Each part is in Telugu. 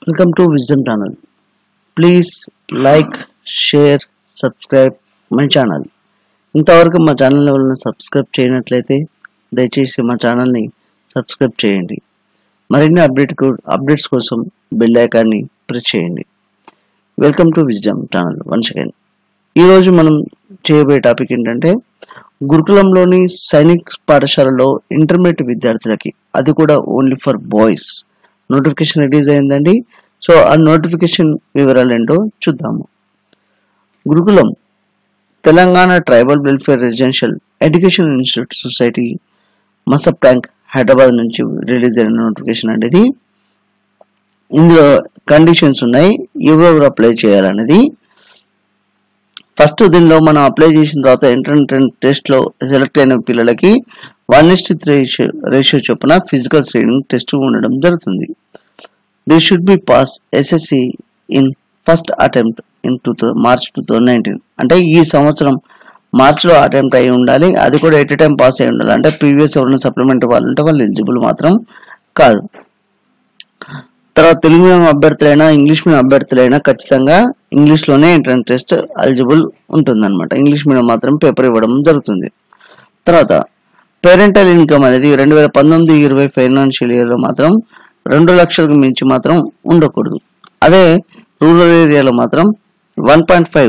Welcome to Wisdom Channel. Please like, share, subscribe my channel. ఇంతవరకు మా ఛానల్ ఎవరైనా సబ్స్క్రైబ్ చేయనట్లయితే దయచేసి మా ఛానల్ని సబ్స్క్రైబ్ చేయండి మరిన్ని అప్డేట్ అప్డేట్స్ కోసం బెల్ ఐకాన్ని ప్రెస్ చేయండి welcome to Wisdom channel once again ఈరోజు మనం చేయబోయే టాపిక్ ఏంటంటే గురుకులంలోని సైనిక్ పాఠశాలలో ఇంటర్మీడియట్ విద్యార్థులకి అది కూడా only for boys notification release అయిందండి సో ఆ నోటిఫికేషన్ వివరాలు ఏంటో చూద్దాము Gurukulam Telangana tribal welfare residential education institute society Masab Tank Hyderabad నుంచి రిలీజ్ అయిన నోటిఫికేషన్ అండి ఇది ఇందులో కండిషన్స్ ఉన్నాయి ఎవరెవరు అప్లై చేయాలనేది ఫస్ట్ దీనిలో మనం అప్లై చేసిన తర్వాత ఎంట్రన్స్ టెస్ట్ లో సెలెక్ట్ అయిన పిల్లలకి వన్ ఇస్ట్ త్రీ రేషియో చొప్పున ఫిజికల్ స్క్రీనింగ్ టెస్ట్ ఉండడం జరుగుతుంది they should be pass SSC in first attempt in two March two thousand nineteen అంటే ఈ సంవత్సరం మార్చిలో అటెంప్ట్ అయి ఉండాలి అది కూడా ఎట్ టైం పాస్ అయి ఉండాలి అంటే ప్రీవియస్ ఎవరైనా సప్లిమెంట్ వాళ్ళు ఉంటే వాళ్ళు ఎలిజిబుల్ మాత్రం కాదు తర్వాత తెలుగు మీడియం అభ్యర్థులైనా ఇంగ్లీష్ మీడియం అభ్యర్థులైనా ఖచ్చితంగా ఇంగ్లీష్లోనే ఎంట్రన్స్ టెస్ట్ ఎలిజిబుల్ ఉంటుందన్నమాట ఇంగ్లీష్ మీడియం మాత్రం పేపర్ ఇవ్వడం జరుగుతుంది తర్వాత పేరెంటల్ ఇన్కమ్ అనేది రెండు వేల పంతొమ్మిది ఇరవై ఫైనాన్షియల్ ఇయర్లో మాత్రం రెండు లక్షలకు మించి మాత్రం ఉండకూడదు అదే రూరల్ ఏరియాలో మాత్రం వన్ పాయింట్ ఫైవ్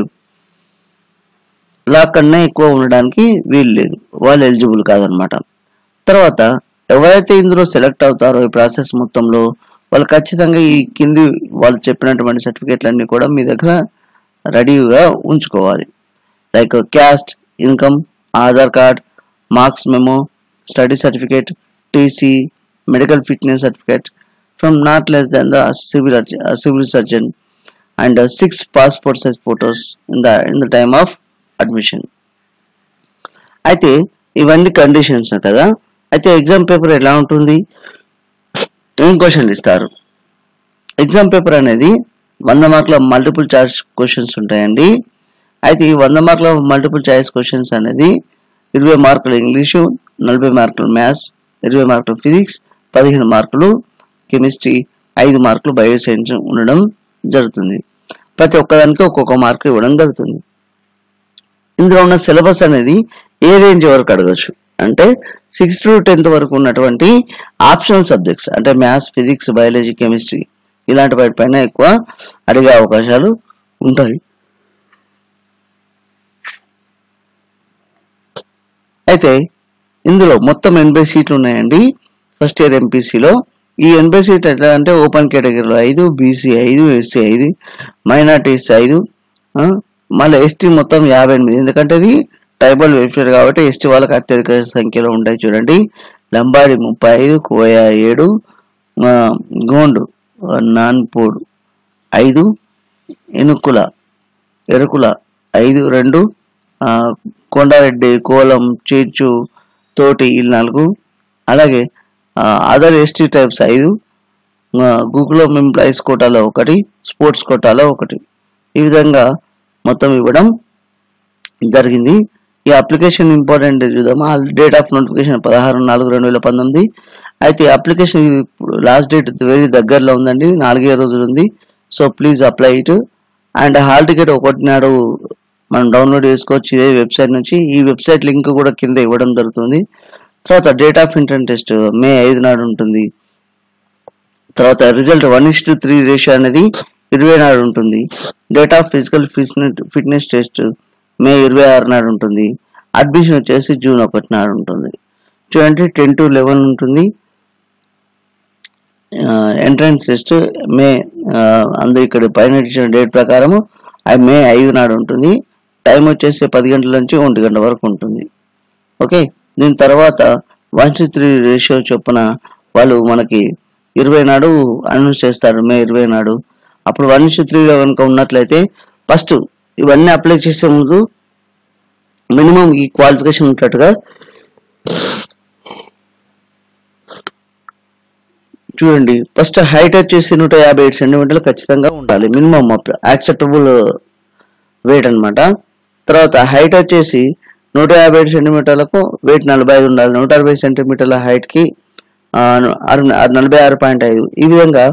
లాక్ కన్నా ఎక్కువ ఉండడానికి వీలు లేదు వాళ్ళు ఎలిజిబుల్ కాదనమాట తర్వాత ఎవరైతే ఇందులో సెలెక్ట్ అవుతారో ఈ ప్రాసెస్ మొత్తంలో వాళ్ళు ఖచ్చితంగా ఈ కింది వాళ్ళు చెప్పినటువంటి సర్టిఫికేట్లన్నీ కూడా మీ దగ్గర రెడీగా ఉంచుకోవాలి like caste income Aadhaar card marks memo study certificate TC medical fitness certificate from not less than the civil civil surgeon and six passport size photos in the in the time of admission అయితే ఇవన్నీ కండిషన్స్ కదా అయితే ఎగ్జామ్ పేపర్ ఎలా ఉంటుంది ఏం క్వశ్చన్లు ఇస్తారు ఎగ్జామ్ పేపర్ అనేది వంద మార్కుల మల్టిపుల్ చాయిస్ క్వశ్చన్స్ ఉంటాయండి అయితే ఈ వంద మార్కుల మల్టిపుల్ చాయిస్ క్వశ్చన్స్ అనేది ఇరవై మార్కులు ఇంగ్లీషు నలభై మార్కులు మ్యాథ్స్ ఇరవై మార్కులు ఫిజిక్స్ పదిహేను మార్కులు కెమిస్ట్రీ ఐదు మార్కులు బయోసైన్స్ ఉండడం జరుగుతుంది ప్రతి ఒక్కదానికి ఒక్కొక్క మార్కు ఇవ్వడం జరుగుతుంది ఇందులో ఉన్న సిలబస్ అనేది ఏ రేంజ్ వరకు అడగచ్చు అంటే సిక్స్త్ టు టెన్త్ వరకు ఉన్నటువంటి ఆప్షనల్ సబ్జెక్ట్స్ అంటే మ్యాథ్స్ ఫిజిక్స్ బయాలజీ కెమిస్ట్రీ ఇలాంటి వాటిపైన ఎక్కువ అడిగే అవకాశాలు ఉంటాయి అయితే ఇందులో మొత్తం ఎనభై సీట్లు ఉన్నాయండి ఫస్ట్ ఇయర్ ఎంపీసీలో ఈ ఎనభై సీట్లు ఎట్లా అంటే ఓపెన్ కేటగిరీలో ఐదు బీసీ ఐదు ఎస్సీ ఐదు మైనార్టీస్ ఐదు మళ్ళీ ఎస్టీ మొత్తం యాభై ఎనిమిది ఎందుకంటే ఇది ట్రైబల్ వెల్ఫేర్ కాబట్టి ఎస్టీ వాళ్ళకి అత్యధిక సంఖ్యలో ఉంటాయి చూడండి లంబాడి ముప్పై ఐదు కోయ ఏడు గోండు నాన్పూడ్ ఐదు ఎనుకుల ఎరుకుల ఐదు రెండు కొండారెడ్డి కోలం చీర్చు తోటి ఈ నాలుగు అలాగే అదర్ ఎస్టీ టైప్స్ ఐదు గూగుల్ ఎంప్లాయీస్ కోటాలో ఒకటి స్పోర్ట్స్ కోటాలో ఒకటి ఈ విధంగా మొత్తం ఇవ్వడం జరిగింది ఈ అప్లికేషన్ ఇంపార్టెంట్ చూద్దాం ఆ డేట్ ఆఫ్ నోటిఫికేషన్ పదహారు నాలుగు రెండు వేల పంతొమ్మిది అయితే అప్లికేషన్ ఇప్పుడు లాస్ట్ డేట్ వెరీ దగ్గరలో ఉందండి నాలుగే రోజులు ఉంది so please apply it and hall ticket ఒకటి నాడు మనం డౌన్లోడ్ చేసుకోవచ్చు ఇదే వెబ్సైట్ నుంచి ఈ వెబ్సైట్ లింక్ కూడా కింద ఇవ్వడం జరుగుతుంది తర్వాత date of inter test May ఐదు నాడు ఉంటుంది తర్వాత result one is to three ratio అనేది ఇరవై నాడు ఉంటుంది date of physical fitness test May ఇరవై ఆరు నాడు ఉంటుంది అడ్మిషన్ వచ్చేసి జూన్ ఒకటి నాడు ఉంటుంది చూడండి టెన్ టు లెవెన్ ఉంటుంది ఎంట్రన్స్ టెస్ట్ మే అందరు ఇక్కడ పైన ఇచ్చిన డేట్ ప్రకారము అది మే ఐదు నాడు ఉంటుంది టైం వచ్చేసి పది గంటల నుంచి ఒంటి గంట వరకు ఉంటుంది ఓకే దీని తర్వాత వన్ టు త్రీ రేషియో చొప్పున వాళ్ళు మనకి ఇరవై నాడు అనౌన్స్ చేస్తారు మే ఇరవై నాడు అప్పుడు వన్ టు త్రీలో కనుక ఉన్నట్లయితే ఫస్ట్ ఇవన్నీ అప్లై చేసే ముందు మినిమం ఈ క్వాలిఫికేషన్ ఉన్నట్టుగా చూడండి ఫస్ట్ హైట్ వచ్చేసి నూట యాభై ఏడు సెంటీమీటర్లు ఖచ్చితంగా ఉండాలి మినిమం యాక్సెప్టబుల్ వెయిట్ అనమాట తర్వాత హైట్ వచ్చేసి నూట యాభై ఏడు సెంటీమీటర్లకు వెయిట్ నలభై ఐదు ఉండాలి నూట అరవై సెంటీమీటర్ల హైట్కి ఆ, అర- నలభై ఆరు పాయింట్ ఐదు ఈ విధంగా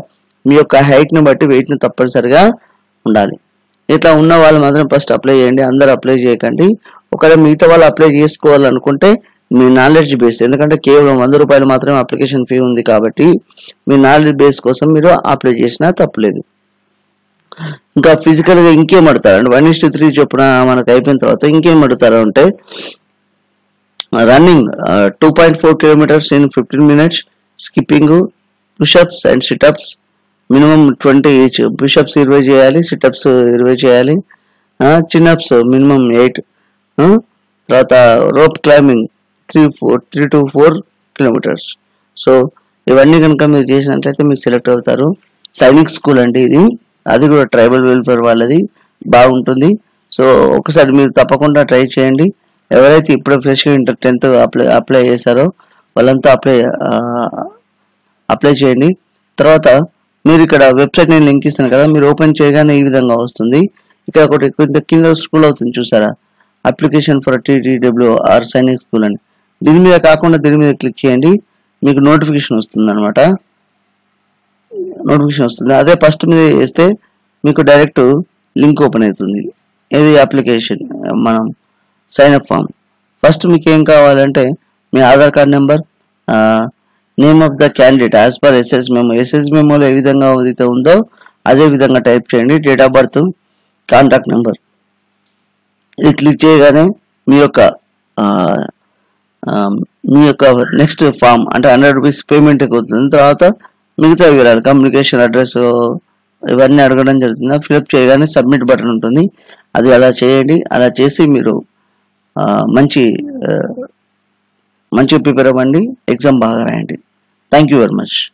మీ యొక్క హైట్ని బట్టి వెయిట్ని తప్పనిసరిగా ఉండాలి ఇట్లా ఉన్న వాళ్ళు మాత్రం ఫస్ట్ అప్లై చేయండి అందరూ అప్లై చేయకండి ఒకవేళ మిగతా వాళ్ళు అప్లై చేసుకోవాలనుకుంటే మీ నాలెడ్జ్ బేస్ ఎందుకంటే కేవలం వంద రూపాయలు మాత్రమే అప్లికేషన్ ఫీ ఉంది కాబట్టి మీ నాలెడ్జ్ బేస్ కోసం మీరు అప్లై చేసినా తప్పలేదు ఇంకా ఫిజికల్ గా ఇంకేం అడుగుతారు అంటే వన్ ఇస్ త్రీ చొప్పున మనకు అయిపోయిన తర్వాత ఇంకేం అడుగుతారు అంటే running two point four kilometres in fifteen minutes skipping pushups and situps minimum twenty each pushups ఇరవై చేయాలి సిటప్స్ ఇరవై చేయాలి చిన్నప్స్ మినిమం ఎయిట్ తర్వాత rope climbing three four three to four kilometres so ఇవన్నీ కనుక మీరు చేసినట్లయితే మీరు సెలెక్ట్ అవుతారు సైనిక్ స్కూల్ అండి ఇది అది కూడా ట్రైబల్ వెల్ఫేర్ వాళ్ళది బాగుంటుంది సో ఒకసారి మీరు తప్పకుండా ట్రై చేయండి ఎవరైతే ఇప్పుడు ఫ్రెష్గా ఇంటర్ టెన్త్ అప్లై అప్లై చేశారో వాళ్ళంతా అప్లై అప్లై చేయండి తర్వాత మీరు ఇక్కడ వెబ్సైట్ నేను లింక్ ఇస్తాను కదా మీరు ఓపెన్ చేయగానే ఈ విధంగా వస్తుంది ఇక్కడ ఒకటి కింద కింద స్కూల్ అవుతుంది చూసారా application for TTW R Sainik school అని దీని మీద కాకుండా దీని మీద క్లిక్ చేయండి మీకు నోటిఫికేషన్ వస్తుంది అనమాట నోటిఫికేషన్ వస్తుంది అదే ఫస్ట్ మీద వేస్తే మీకు డైరెక్ట్ లింక్ ఓపెన్ అవుతుంది ఇది అప్లికేషన్ మనం సైన్ అప్ ఫామ్ ఫస్ట్ మీకు ఏం కావాలంటే మీ Aadhaar card number name of the candidate as per SS memo SS మెమోలో ఏ విధంగా అయితే ఉందో అదే విధంగా టైప్ చేయండి date of birth contact number ఇది క్లిక్ చేయగానే మీ యొక్క ఆ, ఆ, మీ యొక్క నెక్స్ట్ ఫామ్ అంటే హండ్రెడ్ రూపీస్ పేమెంట్ అవుతుంది తర్వాత మిగతా వివరాలు కమ్యూనికేషన్ అడ్రస్ ఇవన్నీ అడగడం జరుగుతుంది ఫిలప్ చేయగానే సబ్మిట్ బటన్ ఉంటుంది అది అలా చేయండి అలా చేసి మీరు ఆ, మంచి ఆ, మంచిగా ప్రిపేర్ అవ్వండి ఎగ్జామ్ బాగా రాయండి థ్యాంక్ యూ వెరీ మచ్